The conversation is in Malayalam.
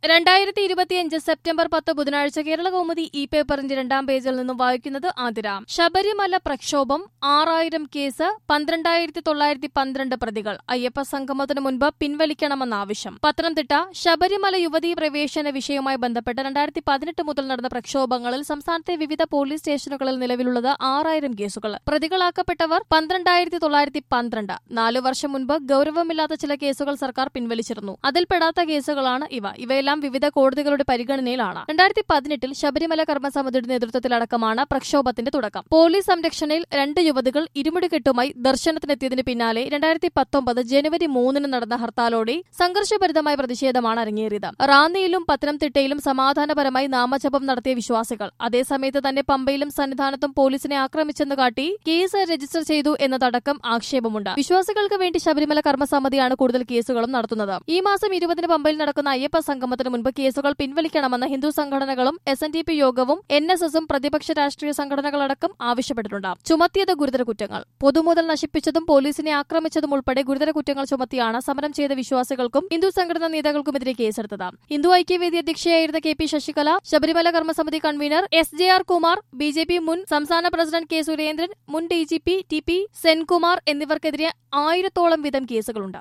രണ്ടായിരത്തി ഇരുപത്തിയഞ്ച് സെപ്റ്റംബർ പത്ത് ബുധനാഴ്ച കേരള കൗമുദി ഇ പേപ്പറിന്റെ രണ്ടാം പേജിൽ നിന്നും വായിക്കുന്നത് ആതിരാം ശബരിമല പ്രക്ഷോഭം ആറായിരം കേസ് പന്ത്രണ്ടായിരത്തി തൊള്ളായിരത്തി പന്ത്രണ്ട് പ്രതികൾ അയ്യപ്പ സംഗമത്തിന് മുൻപ് പിൻവലിക്കണമെന്ന ആവശ്യം പത്തനംതിട്ട ശബരിമല യുവതീ പ്രവേശന വിഷയവുമായി ബന്ധപ്പെട്ട് രണ്ടായിരത്തി പതിനെട്ട് മുതൽ നടന്ന പ്രക്ഷോഭങ്ങളിൽ സംസ്ഥാനത്തെ വിവിധ പോലീസ് സ്റ്റേഷനുകളിൽ നിലവിലുള്ളത് ആറായിരം കേസുകൾ പ്രതികളാക്കപ്പെട്ടവർ പന്ത്രണ്ടായിരത്തി തൊള്ളായിരത്തി പന്ത്രണ്ട് നാലു വർഷം മുൻപ് ഗൌരവമില്ലാത്ത ചില കേസുകൾ സർക്കാർ പിൻവലിച്ചിരുന്നു അതിൽപ്പെടാത്ത കേസുകളാണ് ഇവ ഇവയെല്ലാം വിവിധ കോടതികളുടെ പരിഗണനയിലാണ് രണ്ടായിരത്തി പതിനെട്ടിൽ ശബരിമല കർമ്മസമിതിയുടെ നേതൃത്വത്തിലടക്കമാണ് പ്രക്ഷോഭത്തിന്റെ തുടക്കം പോലീസ് സംരക്ഷണയിൽ രണ്ട് യുവതികൾ ഇരുമുടികെട്ടുമായി ദർശനത്തിനെത്തിയതിന് പിന്നാലെ രണ്ടായിരത്തി പത്തൊമ്പത് ജനുവരി മൂന്നിന് നടന്ന ഹർത്താലോടെ സംഘർഷഭരിതമായ പ്രതിഷേധമാണ് അരങ്ങേറിയത് റാന്നിയിലും പത്തനംതിട്ടയിലും സമാധാനപരമായി നാമജപം നടത്തിയ വിശ്വാസികൾ അതേസമയത്ത് തന്നെ പമ്പയിലും സന്നിധാനത്തും പോലീസിനെ ആക്രമിച്ചെന്ന് കാട്ടി കേസ് രജിസ്റ്റർ ചെയ്തു എന്നതടക്കം ആക്ഷേപമുണ്ട് വിശ്വാസികൾക്ക് വേണ്ടി ശബരിമല കർമ്മസമിതിയാണ് കൂടുതൽ കേസുകളും നടത്തുന്നത് ഈ മാസം ഇരുപതിന് പമ്പയിൽ നടക്കുന്ന അയ്യപ്പ സംഗമത്തിന് മുൻപ് കേസുകൾ പിൻവലിക്കണമെന്ന് ഹിന്ദു സംഘടനകളും എസ് എൻ ഡി പി യോഗവും എൻ എസ് എസും പ്രതിപക്ഷ രാഷ്ട്രീയ സംഘടനകളടക്കം ആവശ്യപ്പെട്ടിട്ടുണ്ട് ചുമത്തിയത് ഗുരുതര കുറ്റങ്ങൾ പൊതുമുതൽ നശിപ്പിച്ചതും പോലീസിനെ ആക്രമിച്ചതും ഉൾപ്പെടെ ഗുരുതര കുറ്റങ്ങൾ ചുമത്തിയാണ് സമരം ചെയ്ത വിശ്വാസികൾക്കും ഹിന്ദു സംഘടനാ നേതാക്കൾക്കുമെതിരെ കേസെടുത്തത് ഹിന്ദു ഐക്യവേദി അധ്യക്ഷയായിരുന്ന K P Sasikala Sabarimala Karmasamithi convener S J R Kumar B J P മുൻ സംസ്ഥാന പ്രസിഡന്റ് കെ സുരേന്ദ്രൻ മുൻ D G P T P Senkumar എന്നിവർക്കെതിരെ ആയിരത്തോളം വീതം കേസുകളുണ്ട്